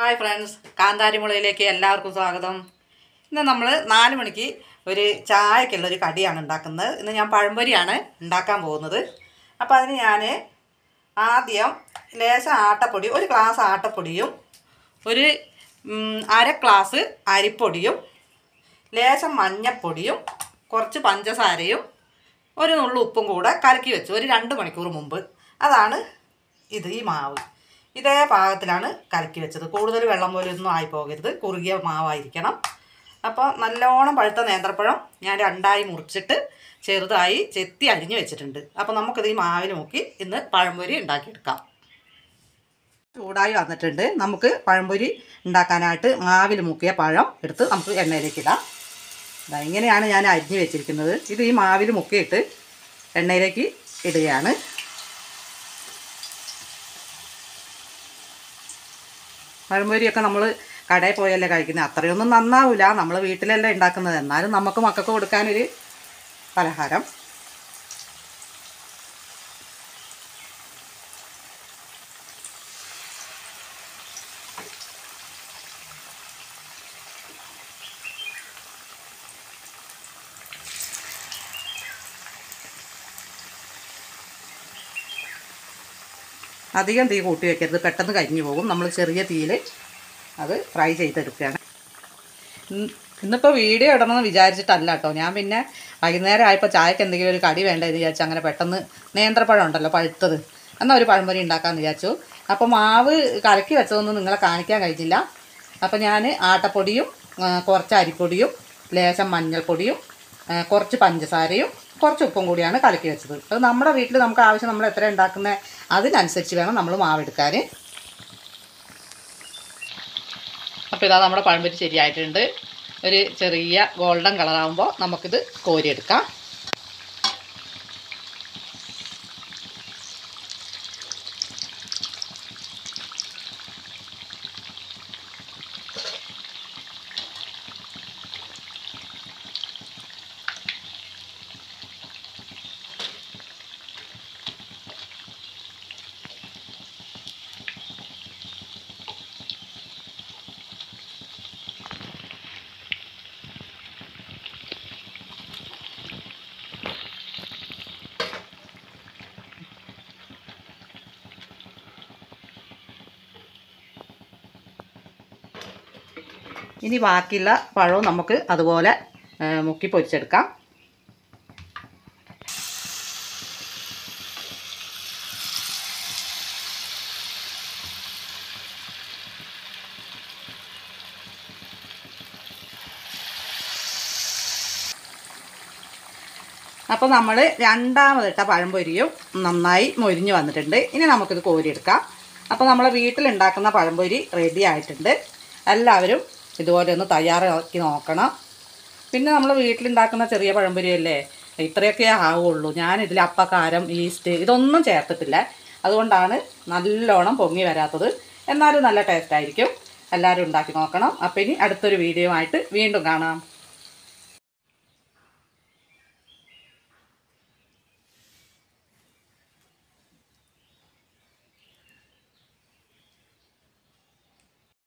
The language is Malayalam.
ഹായ് ഫ്രണ്ട്സ് കാന്താരിമുളയിലേക്ക് എല്ലാവർക്കും സ്വാഗതം ഇന്ന് നമ്മൾ നാല് മണിക്ക് ഒരു ചായക്കുള്ള ഒരു കടിയാണ് ഉണ്ടാക്കുന്നത് ഇന്ന് ഞാൻ പഴംപൊരിയാണ് ഉണ്ടാക്കാൻ പോകുന്നത് അപ്പോൾ അതിന് ഞാൻ ആദ്യം ലേശം ആട്ടപ്പൊടി ഒരു ഗ്ലാസ് ആട്ടപ്പൊടിയും ഒരു ഉം, അര ഗ്ലാസ് അരിപ്പൊടിയും ലേശം മഞ്ഞപ്പൊടിയും കുറച്ച് പഞ്ചസാരയും ഒരു നുള്ളു ഉപ്പും കൂടെ കലക്കി വെച്ചു ഒരു രണ്ട് മണിക്കൂർ മുമ്പ് അതാണ് ഇത് ഈ മാവ് ഇതേ പാകത്തിലാണ് കലക്കി വെച്ചത് കൂടുതൽ വെള്ളം പോലെ ഒന്നും ആയി പോകരുത് കുറുകിയ മാവായിരിക്കണം അപ്പോൾ നല്ലോണം പഴുത്ത നേന്ത്രപ്പഴം ഞാൻ രണ്ടായി മുറിച്ചിട്ട് ചെറുതായി ചെത്തി അരിഞ്ഞ് വെച്ചിട്ടുണ്ട് അപ്പോൾ നമുക്കിത് ഈ മാവിന് മുക്കി ഇന്ന് പഴംപൊരി ഉണ്ടാക്കിയെടുക്കാം ചൂടായി വന്നിട്ടുണ്ട് നമുക്ക് പഴംപൊരി ഉണ്ടാക്കാനായിട്ട് മാവിൽ മുക്കിയ പഴം എടുത്ത് നമുക്ക് എണ്ണയിലേക്ക് ഇടാം ദാ ഇങ്ങനെയാണ് ഞാൻ അരിഞ്ഞ് വെച്ചിരിക്കുന്നത് ഇത് ഈ മാവിൽ മുക്കിയിട്ട് എണ്ണയിലേക്ക് ഇടുകയാണ് പഴംപൊരിയൊക്കെ നമ്മൾ കടയിൽ പോയല്ലേ കഴിക്കുന്നത് അത്രയൊന്നും നന്നാവില്ല നമ്മൾ വീട്ടിലല്ലേ ഉണ്ടാക്കുന്നത് എന്നാലും നമുക്ക് മക്കൾക്ക് കൊടുക്കാനൊരു പലഹാരം അധികം തീ കൂട്ടി വെക്കരുത് പെട്ടെന്ന് കരിഞ്ഞു പോകും നമ്മൾ ചെറിയ തീയിൽ അത് ഫ്രൈ ചെയ്തെടുക്കുകയാണ് ഇന്ന് ഇന്നിപ്പോൾ വീഡിയോ ഇടണമെന്ന് വിചാരിച്ചിട്ടല്ല കേട്ടോ ഞാൻ പിന്നെ വൈകുന്നേരം ആയപ്പോൾ ചായക്ക് എന്തെങ്കിലും ഒരു കടി വേണ്ടതെന്ന് വിചാരിച്ചു അങ്ങനെ പെട്ടെന്ന് നേന്ത്രപ്പഴം ഉണ്ടല്ലോ പഴുത്തത് എന്നാൽ ഒരു പഴംപൊരി ഉണ്ടാക്കാമെന്ന് വിചാരിച്ചു അപ്പോൾ മാവ് കലക്കി വെച്ചതൊന്നും നിങ്ങളെ കാണിക്കാൻ കഴിഞ്ഞില്ല അപ്പോൾ ഞാൻ ആട്ടപ്പൊടിയും ആ, കുറച്ച് അരിപ്പൊടിയും ലേശം മഞ്ഞൾപ്പൊടിയും ആ, കുറച്ച് പഞ്ചസാരയും കുറച്ച് ഉപ്പും കൂടിയാണ് കലക്കി വെച്ചത് അത് നമ്മുടെ വീട്ടിൽ നമുക്ക് ആവശ്യം നമ്മൾ എത്ര ഉണ്ടാക്കുന്നത് അതിനനുസരിച്ച് വേണം നമ്മൾ മാവെടുക്കാൻ അപ്പോൾ ഇതാ നമ്മുടെ പഴംപൊരി ശരിയായിട്ടുണ്ട് ഒരു ചെറിയ ഗോൾഡൻ കളറാകുമ്പോൾ നമുക്കിത് കോരിയെടുക്കാം ഇനി ബാക്കിയുള്ള പഴവും നമുക്ക് അതുപോലെ ആ, മുക്കി പൊരിച്ചെടുക്കാം അപ്പോൾ നമ്മൾ രണ്ടാമതിട്ട പഴംപൊരിയും നന്നായി മൊരിഞ്ഞ് വന്നിട്ടുണ്ട് ഇനി നമുക്കിത് കോരിയെടുക്കാം അപ്പോൾ നമ്മളെ വീട്ടിലുണ്ടാക്കുന്ന പഴംപൊരി റെഡി ആയിട്ടുണ്ട് എല്ലാവരും ഇതുപോലെ ഒന്ന് തയ്യാറാക്കി നോക്കണം പിന്നെ നമ്മൾ വീട്ടിലുണ്ടാക്കുന്ന ചെറിയ പഴംപൊരിയല്ലേ ഇത്രയൊക്കെ ആവുള്ളൂ ഞാൻ ഇതിൽ അപ്പക്കാരം ഈസ്റ്റ് ഇതൊന്നും ചേർത്തിട്ടില്ല അതുകൊണ്ടാണ് നല്ലോണം പൊങ്ങി വരാത്തത് എന്നാലും നല്ല ടേസ്റ്റ് ആയിരിക്കും എല്ലാവരും ഉണ്ടാക്കി നോക്കണം അപ്പോൾ ഇനി അടുത്തൊരു വീഡിയോ ആയിട്ട് വീണ്ടും കാണാം